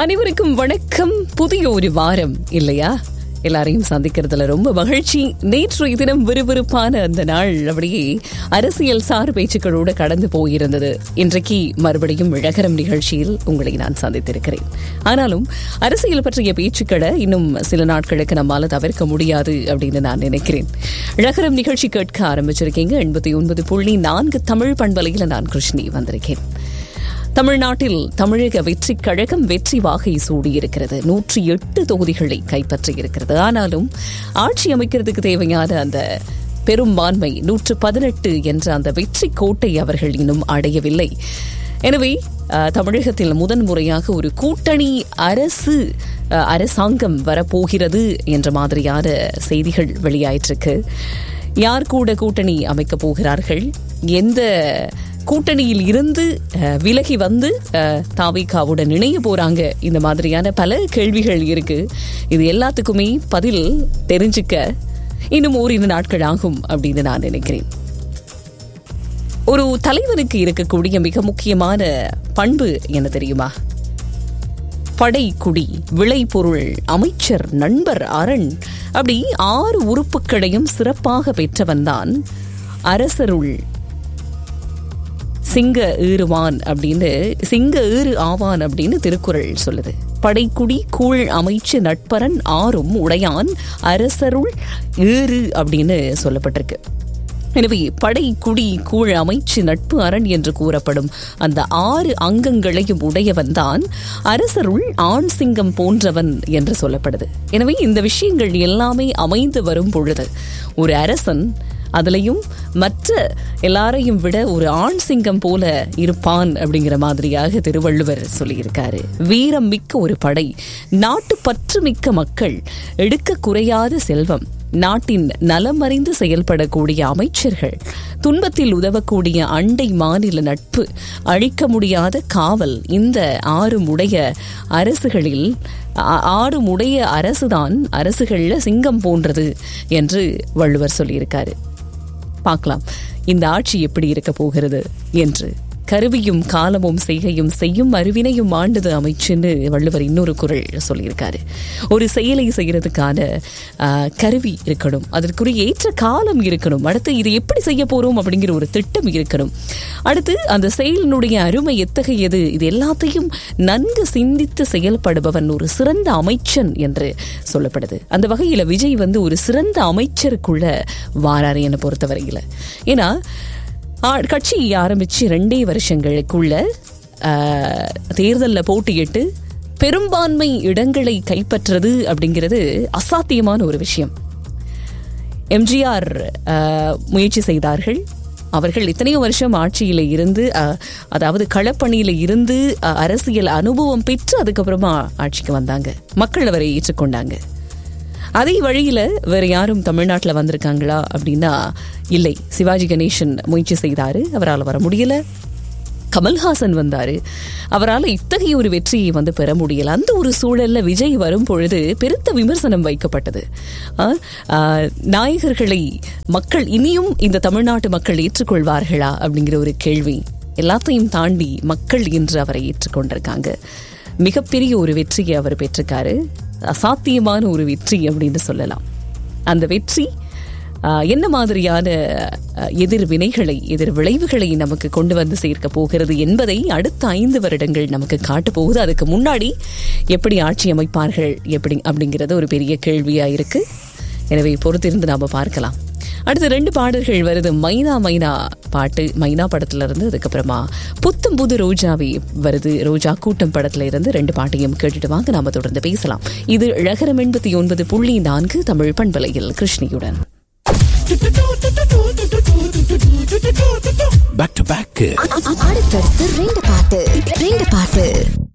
அனைவருக்கும் வணக்கம் புதிய ஒரு வாரம் இல்லையா எல்லாரையும் சந்திக்கிறதுல ரொம்ப மகிழ்ச்சி நேற்றைய தினம் விறுவிறுப்பான அந்த நாள் அப்படியே அரசியல் சார் பேச்சுக்களோடு கடந்து போயிருந்தது இன்றைக்கு மறுபடியும் இழகரம் நிகழ்ச்சியில் உங்களை நான் சந்தித்திருக்கிறேன் ஆனாலும் அரசியல் பற்றிய பேச்சுக்களை இன்னும் சில நாட்களுக்கு நம்மால தவிர்க்க முடியாது அப்படின்னு நான் நினைக்கிறேன் இழகரம் நிகழ்ச்சி கேட்க ஆரம்பிச்சிருக்கீங்க எண்பத்தி ஒன்பது புள்ளி நான்கு தமிழ் பண்பலையில் நான் கிருஷ்ணி வந்திருக்கேன் தமிழ்நாட்டில் தமிழக வெற்றி கழகம் வெற்றி வாகை சூடியிருக்கிறது நூற்றி எட்டு தொகுதிகளை கைப்பற்றியிருக்கிறது ஆனாலும் ஆட்சி அமைக்கிறதுக்கு தேவையான அந்த பெரும்பான்மை நூற்று பதினெட்டு என்ற அந்த வெற்றி கோட்டை அவர்கள் இன்னும் அடையவில்லை எனவே தமிழகத்தில் முதன் முறையாக ஒரு கூட்டணி அரசு அரசாங்கம் வரப்போகிறது என்ற மாதிரியான செய்திகள் வெளியாயிட்டிருக்கு யார் கூட கூட்டணி அமைக்கப் போகிறார்கள் எந்த கூட்டணியில் இருந்து விலகி வந்து தாவிகாவுடன் இணைய போறாங்க இந்த மாதிரியான பல கேள்விகள் இருக்கு இது எல்லாத்துக்குமே பதில் தெரிஞ்சுக்க இன்னும் ஓரிரு நாட்கள் ஆகும் அப்படின்னு நான் நினைக்கிறேன் ஒரு தலைவனுக்கு இருக்கக்கூடிய மிக முக்கியமான பண்பு என்ன தெரியுமா படைக்குடி விளைபொருள் அமைச்சர் நண்பர் அரண் அப்படி ஆறு உறுப்புகளையும் சிறப்பாக பெற்றவன்தான் அரசருள் சிங்க ஈறுவான் அப்படின்னு சிங்க ஈறு ஆவான் அப்படின்னு திருக்குறள் சொல்லுது படைக்குடி கூழ் அமைச்சு நட்பரன் ஆறும் உடையான் அரசருள் ஏறு அப்படின்னு சொல்லப்பட்டிருக்கு எனவே படை குடி கூழ் அமைச்சு நட்பு அரண் என்று கூறப்படும் அந்த ஆறு அங்கங்களையும் உடையவன் தான் அரசருள் ஆண் சிங்கம் போன்றவன் என்று சொல்லப்படுது எனவே இந்த விஷயங்கள் எல்லாமே அமைந்து வரும் பொழுது ஒரு அரசன் அதுலயும் மற்ற எல்லாரையும் விட ஒரு ஆண் சிங்கம் போல இருப்பான் அப்படிங்கிற மாதிரியாக திருவள்ளுவர் சொல்லியிருக்காரு வீரம் மிக்க ஒரு படை நாட்டு பற்று மிக்க மக்கள் எடுக்க குறையாத செல்வம் நாட்டின் நலமறிந்து செயல்படக்கூடிய அமைச்சர்கள் துன்பத்தில் உதவக்கூடிய அண்டை மாநில நட்பு அழிக்க முடியாத காவல் இந்த ஆறும் உடைய அரசுகளில் ஆறும் உடைய அரசுதான் அரசுகள்ல சிங்கம் போன்றது என்று வள்ளுவர் சொல்லியிருக்காரு பார்க்கலாம் இந்த ஆட்சி எப்படி இருக்க போகிறது என்று கருவியும் காலமும் செய்கையும் செய்யும் அறிவினையும் ஆண்டது அமைச்சுன்னு வள்ளுவர் இன்னொரு குரல் சொல்லியிருக்காரு ஒரு செயலை செய்யறதுக்கான கருவி இருக்கணும் அதற்குரிய ஏற்ற காலம் இருக்கணும் அடுத்து இது எப்படி செய்ய போறோம் அப்படிங்கிற ஒரு திட்டம் இருக்கணும் அடுத்து அந்த செயலினுடைய அருமை எத்தகையது இது எல்லாத்தையும் நன்கு சிந்தித்து செயல்படுபவன் ஒரு சிறந்த அமைச்சன் என்று சொல்லப்படுது அந்த வகையில் விஜய் வந்து ஒரு சிறந்த அமைச்சருக்குள்ள வாராரு என்னை பொறுத்தவரையில் ஏன்னா கட்சி ஆரம்பிச்சு ரெண்டே வருஷங்களுக்குள்ள தேர்தலில் போட்டியிட்டு பெரும்பான்மை இடங்களை கைப்பற்றது அப்படிங்கிறது அசாத்தியமான ஒரு விஷயம் எம்ஜிஆர் முயற்சி செய்தார்கள் அவர்கள் இத்தனையோ வருஷம் ஆட்சியில இருந்து அதாவது களப்பணியில இருந்து அரசியல் அனுபவம் பெற்று அதுக்கப்புறமா ஆட்சிக்கு வந்தாங்க மக்கள் அவரை ஏற்றுக்கொண்டாங்க அதே வழியில வேற யாரும் தமிழ்நாட்டில் வந்திருக்காங்களா அப்படின்னா இல்லை சிவாஜி கணேசன் முயற்சி செய்தாரு அவரால் வர முடியல கமல்ஹாசன் வந்தாரு அவரால் இத்தகைய ஒரு வெற்றியை வந்து பெற முடியல அந்த ஒரு சூழல்ல விஜய் வரும் பொழுது பெருத்த விமர்சனம் வைக்கப்பட்டது நாயகர்களை மக்கள் இனியும் இந்த தமிழ்நாட்டு மக்கள் ஏற்றுக்கொள்வார்களா அப்படிங்கிற ஒரு கேள்வி எல்லாத்தையும் தாண்டி மக்கள் இன்று அவரை ஏற்றுக்கொண்டிருக்காங்க மிகப்பெரிய ஒரு வெற்றியை அவர் பெற்றிருக்காரு அசாத்தியமான ஒரு வெற்றி அப்படின்னு சொல்லலாம் அந்த வெற்றி என்ன மாதிரியான எதிர் வினைகளை எதிர் விளைவுகளை நமக்கு கொண்டு வந்து சேர்க்க போகிறது என்பதை அடுத்த ஐந்து வருடங்கள் நமக்கு காட்ட போகுது அதுக்கு முன்னாடி எப்படி ஆட்சி அமைப்பார்கள் எப்படி அப்படிங்கிறது ஒரு பெரிய கேள்வியா இருக்கு எனவே பொறுத்திருந்து நாம பார்க்கலாம் அடுத்து ரெண்டு பாடல்கள் வருது மைனா மைனா பாட்டு மைனா படத்துல இருந்து அதுக்கப்புறமா புத்தம் புது ரோஜாவே வருது ரோஜா கூட்டம் படத்துல இருந்து ரெண்டு பாட்டையும் கேட்டுட்டு வாங்க நாம தொடர்ந்து பேசலாம் இது இழகரம் எண்பத்தி ஒன்பது புள்ளி நான்கு தமிழ் பண்பலையில் கிருஷ்ணியுடன் பேக் டு பேக் அடுத்தடுத்து ரெண்டு பாட்டு ரெண்டு பாட்டு